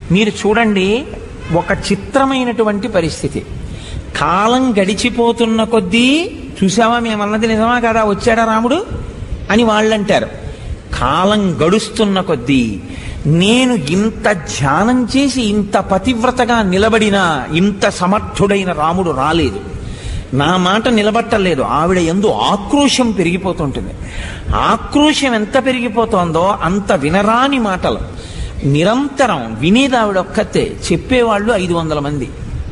మీరు చూడండి ఒక చిత్రమైనటువంటి పరిస్థితి కాలం గడిచిపోతున్న కొద్దీ చూసావా మేమన్నది నిజమా కదా వచ్చాడా రాముడు అని వాళ్ళు అంటారు కాలం గడుస్తున్న కొద్దీ నేను ఇంత ధ్యానం చేసి ఇంత పతివ్రతగా నిలబడినా ఇంత సమర్థుడైన రాముడు రాలేదు నా మాట నిలబట్టలేదు ఆవిడ ఎందు ఆక్రోశం పెరిగిపోతుంటుంది ఆక్రోశం ఎంత పెరిగిపోతోందో అంత వినరాని మాటలు నిరంతరం వినేది ఆవిడ ఒక్కతే చెప్పేవాళ్ళు ఐదు వందల మంది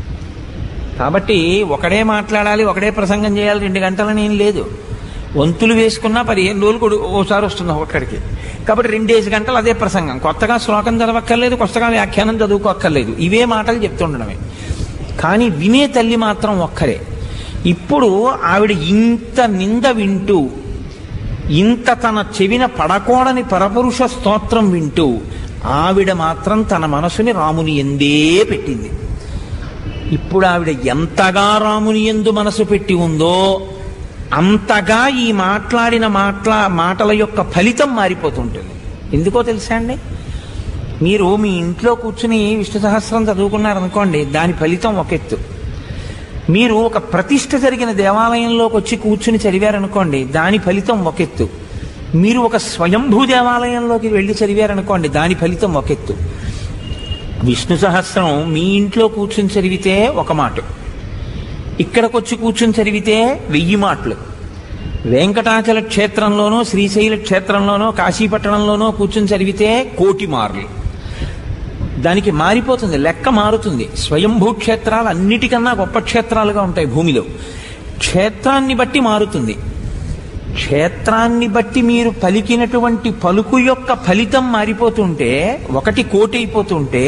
కాబట్టి ఒకడే మాట్లాడాలి ఒకడే ప్రసంగం చేయాలి రెండు గంటలని ఏం లేదు వంతులు వేసుకున్నా పదిహేను రోజులు కూడా ఓసారి వస్తుంది ఒక్కడికి కాబట్టి రెండేసి గంటలు అదే ప్రసంగం కొత్తగా శ్లోకం చదవక్కర్లేదు కొత్తగా వ్యాఖ్యానం చదువుకోక్కర్లేదు ఇవే మాటలు చెప్తుండడమే కానీ వినే తల్లి మాత్రం ఒక్కరే ఇప్పుడు ఆవిడ ఇంత నింద వింటూ ఇంత తన చెవిన పడకూడని పరపురుష స్తోత్రం వింటూ ఆవిడ మాత్రం తన మనసుని రాముని ఎందే పెట్టింది ఇప్పుడు ఆవిడ ఎంతగా రాముని ఎందు మనసు పెట్టి ఉందో అంతగా ఈ మాట్లాడిన మాట్లా మాటల యొక్క ఫలితం మారిపోతుంటుంది ఎందుకో తెలుసా అండి మీరు మీ ఇంట్లో కూర్చుని విష్ణు సహస్రం చదువుకున్నారనుకోండి దాని ఫలితం ఒక ఎత్తు మీరు ఒక ప్రతిష్ఠ జరిగిన దేవాలయంలోకి వచ్చి కూర్చుని చదివారనుకోండి దాని ఫలితం ఒక ఎత్తు మీరు ఒక స్వయంభూ దేవాలయంలోకి వెళ్ళి చదివారనుకోండి దాని ఫలితం ఒక ఎత్తు విష్ణు సహస్రం మీ ఇంట్లో కూర్చుని చదివితే ఒక మాట ఇక్కడికి వచ్చి కూర్చుని చదివితే వెయ్యి మాటలు వెంకటాచల క్షేత్రంలోనో శ్రీశైల క్షేత్రంలోనో కాశీపట్టణంలోనో కూర్చుని చదివితే కోటి మార్లు దానికి మారిపోతుంది లెక్క మారుతుంది స్వయంభూ క్షేత్రాలు అన్నిటికన్నా గొప్ప క్షేత్రాలుగా ఉంటాయి భూమిలో క్షేత్రాన్ని బట్టి మారుతుంది క్షేత్రాన్ని బట్టి మీరు పలికినటువంటి పలుకు యొక్క ఫలితం మారిపోతుంటే ఒకటి కోటి అయిపోతుంటే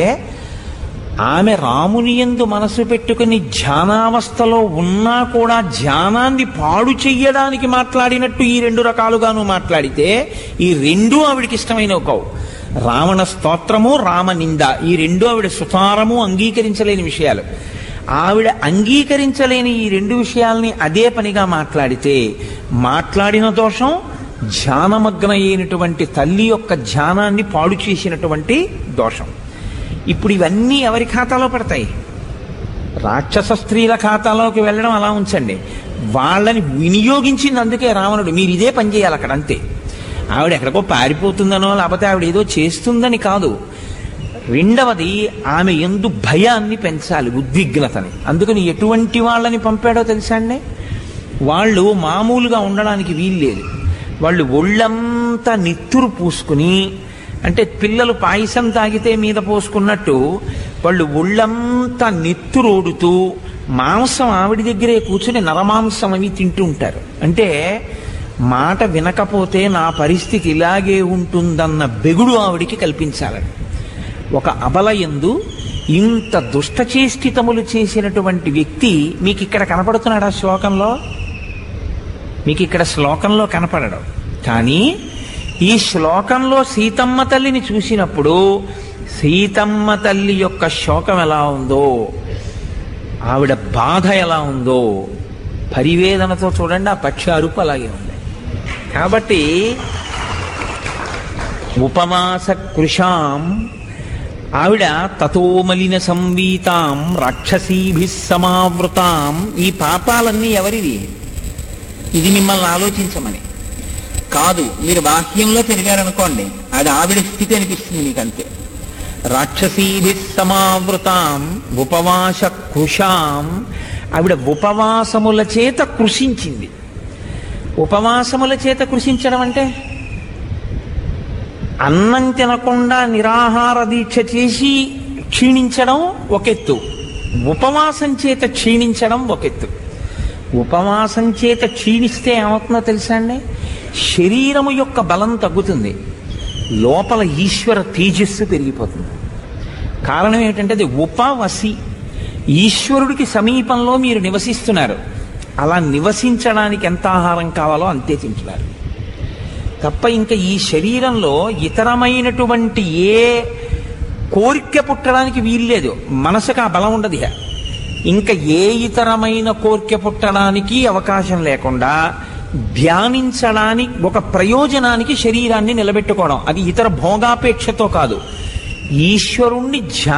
ఆమె రాముని ఎందు మనసు పెట్టుకుని ధ్యానావస్థలో ఉన్నా కూడా ధ్యానాన్ని పాడు చెయ్యడానికి మాట్లాడినట్టు ఈ రెండు రకాలుగాను మాట్లాడితే ఈ రెండు ఆవిడికి ఇష్టమైన ఒకవు రావణ స్తోత్రము రామ నింద ఈ రెండు ఆవిడ సుతారము అంగీకరించలేని విషయాలు ఆవిడ అంగీకరించలేని ఈ రెండు విషయాల్ని అదే పనిగా మాట్లాడితే మాట్లాడిన దోషం ధ్యానమగ్న అయినటువంటి తల్లి యొక్క ధ్యానాన్ని పాడు చేసినటువంటి దోషం ఇప్పుడు ఇవన్నీ ఎవరి ఖాతాలో పడతాయి రాక్షస స్త్రీల ఖాతాలోకి వెళ్ళడం అలా ఉంచండి వాళ్ళని వినియోగించింది అందుకే రావణుడు మీరు ఇదే పని చేయాలి అక్కడ అంతే ఆవిడ ఎక్కడికో పారిపోతుందనో లేకపోతే ఆవిడ ఏదో చేస్తుందని కాదు రెండవది ఆమె ఎందు భయాన్ని పెంచాలి ఉద్విగ్నతని అందుకని ఎటువంటి వాళ్ళని పంపాడో తెలుసా అండి వాళ్ళు మామూలుగా ఉండడానికి వీల్లేదు వాళ్ళు ఒళ్ళంతా నిత్తురు పూసుకుని అంటే పిల్లలు పాయసం తాగితే మీద పోసుకున్నట్టు వాళ్ళు ఒళ్ళంతా నెత్తురోడుతూ మాంసం ఆవిడ దగ్గరే కూర్చుని నరమాంసం అవి తింటూ ఉంటారు అంటే మాట వినకపోతే నా పరిస్థితి ఇలాగే ఉంటుందన్న బెగుడు ఆవిడికి కల్పించాలని ఒక అబల ఎందు ఇంత దుష్టచేష్టితములు చేసినటువంటి వ్యక్తి మీకు ఇక్కడ కనపడుతున్నాడు ఆ శ్లోకంలో మీకు ఇక్కడ శ్లోకంలో కనపడడం కానీ ఈ శ్లోకంలో సీతమ్మ తల్లిని చూసినప్పుడు సీతమ్మ తల్లి యొక్క శోకం ఎలా ఉందో ఆవిడ బాధ ఎలా ఉందో పరివేదనతో చూడండి ఆ పక్షి అరుపు అలాగే ఉంది కాబట్టి ఉపవాస కృషాం ఆవిడ తతోమలిన సంవీతాం రాక్షసీభి సమావృతాం ఈ పాపాలన్నీ ఎవరివి ఇది మిమ్మల్ని ఆలోచించమని కాదు మీరు బాహ్యంలో పెరిగారనుకోండి అది ఆవిడ స్థితి అనిపిస్తుంది మీకు అంతే రాక్షసీభి సమావృతాం ఉపవాస కృషాం ఆవిడ ఉపవాసముల చేత కృషించింది ఉపవాసముల చేత కృషించడం అంటే అన్నం తినకుండా నిరాహార దీక్ష చేసి క్షీణించడం ఒకెత్తు ఉపవాసం చేత క్షీణించడం ఒకెత్తు ఉపవాసం చేత క్షీణిస్తే ఏమవుతుందో తెలుసా అండి శరీరము యొక్క బలం తగ్గుతుంది లోపల ఈశ్వర తేజస్సు పెరిగిపోతుంది కారణం ఏంటంటే అది ఉపవసి ఈశ్వరుడికి సమీపంలో మీరు నివసిస్తున్నారు అలా నివసించడానికి ఎంత ఆహారం కావాలో అంతే తింటున్నారు తప్ప ఇంకా ఈ శరీరంలో ఇతరమైనటువంటి ఏ కోరిక పుట్టడానికి వీల్లేదు మనసుకు ఆ బలం ఉండదు ఇక. ఇంకా ఏ ఇతరమైన కోరిక పుట్టడానికి అవకాశం లేకుండా ధ్యానించడానికి ఒక ప్రయోజనానికి శరీరాన్ని నిలబెట్టుకోవడం అది ఇతర భోగాపేక్షతో కాదు ఈశ్వరుణ్ణి ధ్యా